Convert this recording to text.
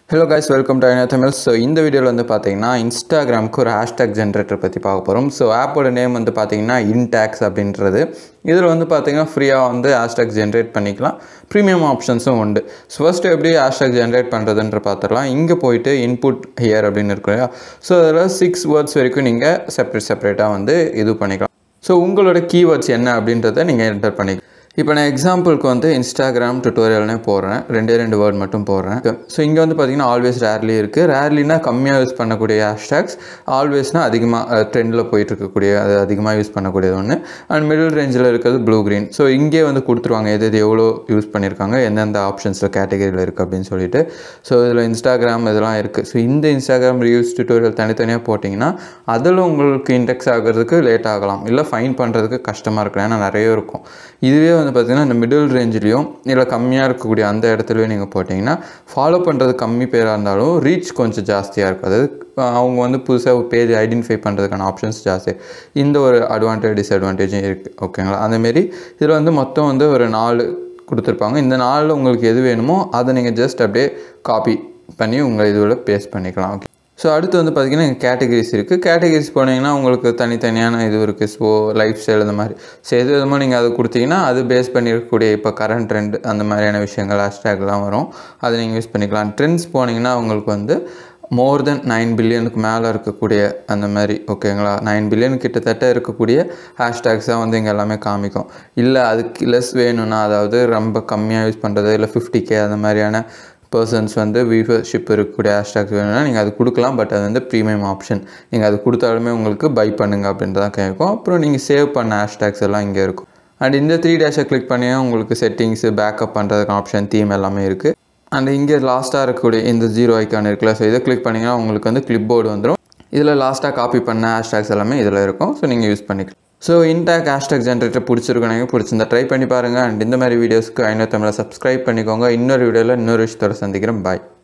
hello guys welcome to ஐநா Tamil so இந்த வீடியோவில் வந்து பார்த்தீங்கன்னா இன்ஸ்டாகிராமுக்கு ஒரு ஹேஷ்டேக் ஜென்ரேட்டர் பற்றி பார்க்க போகிறோம் ஸோ ஆப்போட நேம் வந்து பார்த்தீங்கன்னா இன்டாக்ஸ் அப்படின்றது இதில் வந்து பார்த்தீங்கன்னா ஃப்ரீயாக வந்து ஹேஷ்டேக் ஜென்ரேட் பண்ணிக்கலாம் ப்ரீமியம் ஆப்ஷன்ஸும் உண்டு ஸோ ஃபஸ்ட்டு எப்படி ஹேஷ்டேக் ஜென்ரேட் பண்ணுறதுன்ற பார்த்துடலாம் இங்கே போயிட்டு இன்புட் ஹியர் அப்படின்னு இருக்கு இல்லையா ஸோ அதில் சிக்ஸ் வேர்ட்ஸ் வரைக்கும் நீங்கள் செப்பரேட் செப்பரேட்டாக வந்து இது பண்ணிக்கலாம் ஸோ உங்களோட கீவேர்ட்ஸ் என்ன அப்படின்றத நீங்கள் என்டர் பண்ணிக்கலாம் இப்போ நான் எக்ஸாம்பிளுக்கு வந்து இன்ஸ்டாகிராம் டுட்டோரியல்னே போடுறேன் ரெண்டே ரெண்டு வேர்ட் மட்டும் போடுறேன் ஸோ இங்கே வந்து பார்த்தீங்கன்னா ஆல்வேஸ் ரேர்லி இருக்குது ரேர்லினா கம்மியாக யூஸ் பண்ணக்கூடிய ஹேஷ்டேக்ஸ் ஆல்வேஸ்னால் அதிகமாக ட்ரெண்டில் போயிட்டு இருக்கக்கூடிய அது அதிகமாக யூஸ் பண்ணக்கூடியது ஒன்று அண்ட் மிடில் ரேஞ்சில் இருக்கிறது ப்ளூ க்ரீன் ஸோ இங்கே வந்து கொடுத்துருவாங்க எது எது எவ்வளோ யூஸ் பண்ணியிருக்காங்க எந்தெந்த ஆப்ஷன்ஸில் கேட்டகரியில் இருக்குது அப்படின்னு சொல்லிட்டு ஸோ இதில் இன்ஸ்டாகிராம் இதெல்லாம் இருக்குது ஸோ இந்த இன்ஸ்டாகிராம் ரிவ்யூஸ் டுட்டோரியல் தனித்தனியாக போட்டிங்கன்னா அதில் உங்களுக்கு இண்டெக்ஸ் ஆகிறதுக்கு லேட் ஆகலாம் இல்லை ஃபைன் பண்ணுறதுக்கு கஷ்டமாக இருக்கலாம் ஏன்னா நிறைய இருக்கும் இதுவே வந்து பார்த்திங்கன்னா இந்த மிடில் ரேஞ்சிலையும் இல்லை கம்மியாக இருக்கக்கூடிய அந்த இடத்துலையும் நீங்கள் போட்டிங்கன்னா ஃபாலோ பண்ணுறது கம்மி பேராக இருந்தாலும் ரீச் கொஞ்சம் ஜாஸ்தியாக இருக்கும் அதாவது அவங்க வந்து புதுசாக பேஜ் ஐடென்டிஃபை பண்ணுறதுக்கான ஆப்ஷன்ஸ் ஜாஸ்தி இந்த ஒரு அட்வான்டேஜ் டிஸ்அட்வான்டேஜும் இருக்குது ஓகேங்களா அந்தமாரி இதில் வந்து மொத்தம் வந்து ஒரு நாலு கொடுத்துருப்பாங்க இந்த நாளில் உங்களுக்கு எது வேணுமோ அதை நீங்கள் ஜஸ்ட் அப்படியே காப்பி பண்ணி உங்கள் இதுவில் பேஸ்ட் பண்ணிக்கலாம் ஓகே ஸோ அடுத்து வந்து பார்த்திங்கன்னா இங்கே கேட்டகரிஸ் இருக்குது கேட்டகரிஸ் போனீங்கன்னா உங்களுக்கு தனித்தனியான இது இருக்குது ஸோ லைஃப் ஸ்டைல் அந்த மாதிரி ஸோ எது விதமாக நீங்கள் அதை கொடுத்தீங்கன்னா அது பேஸ் பண்ணியிருக்கக்கூடிய இப்போ கரண்ட் ட்ரெண்ட் அந்த மாதிரியான விஷயங்கள் ஹேஷ்டேக்லாம் வரும் அதை நீங்கள் யூஸ் பண்ணிக்கலாம் ட்ரெண்ட்ஸ் போனீங்கன்னா உங்களுக்கு வந்து மோர் தென் நைன் பில்லியனுக்கு மேலே இருக்கக்கூடிய அந்த மாதிரி ஓகேங்களா நைன் பில்லியன் கிட்டத்தட்ட இருக்கக்கூடிய ஹேஷ்டேக்ஸ் தான் வந்து இங்கே எல்லாமே காமிக்கும் இல்லை அதுக்கு லெஸ் வேணும்னா அதாவது ரொம்ப கம்மியாக யூஸ் பண்ணுறது இல்லை ஃபிஃப்டி கே அந்த மாதிரியான பர்சன்ஸ் வந்து வியூவர்ஷிப் இருக்கக்கூடிய ஹேஷ்டேக்ஸ் வேணும்னா நீங்கள் அது கொடுக்கலாம் பட் அது வந்து ப்ரீமியம் ஆப்ஷன் நீங்கள் அது கொடுத்தாலுமே உங்களுக்கு பை பண்ணுங்க அப்படின்றதான் கேட்கும் அப்புறம் நீங்கள் சேவ் பண்ண ஹேஷ்டேக்ஸ் எல்லாம் இங்கே இருக்கும் அண்ட் இந்த த்ரீ டேஷை கிளிக் பண்ணி உங்களுக்கு செட்டிங்ஸு பேக்கப் பண்ணுறதுக்கு ஆப்ஷன் தீம் எல்லாமே இருக்குது அண்ட் இங்கே லாஸ்ட்டாக இருக்கக்கூடிய இந்த ஜீரோ ஐக்கான் இருக்குல்ல ஸோ இதை கிளிக் பண்ணிங்கன்னா உங்களுக்கு வந்து கிளிப் போர்டு வந்துடும் இதில் லாஸ்ட்டாக காப்பி பண்ண ஹேஷ்டேக்ஸ் எல்லாமே இதில் இருக்கும் ஸோ நீங்கள் யூஸ் பண்ணிக்கலாம் ஸோ இன்டாக் ஹேஷ்டாக் ஜென்ரேட்டர் பிடிச்சிருக்கும் நீங்கள் பிடிச்சிருந்தா ட்ரை பண்ணி பாருங்கள் அண்ட் இந்த மாதிரி வீடியோஸ்க்கு ஐநூறு தமிழை சப்ஸ்கிரைப் பண்ணிக்கோங்க இன்னொரு வீடியோவில் இன்னொரு விஷயத்தோட சந்திக்கிறேன் பாய்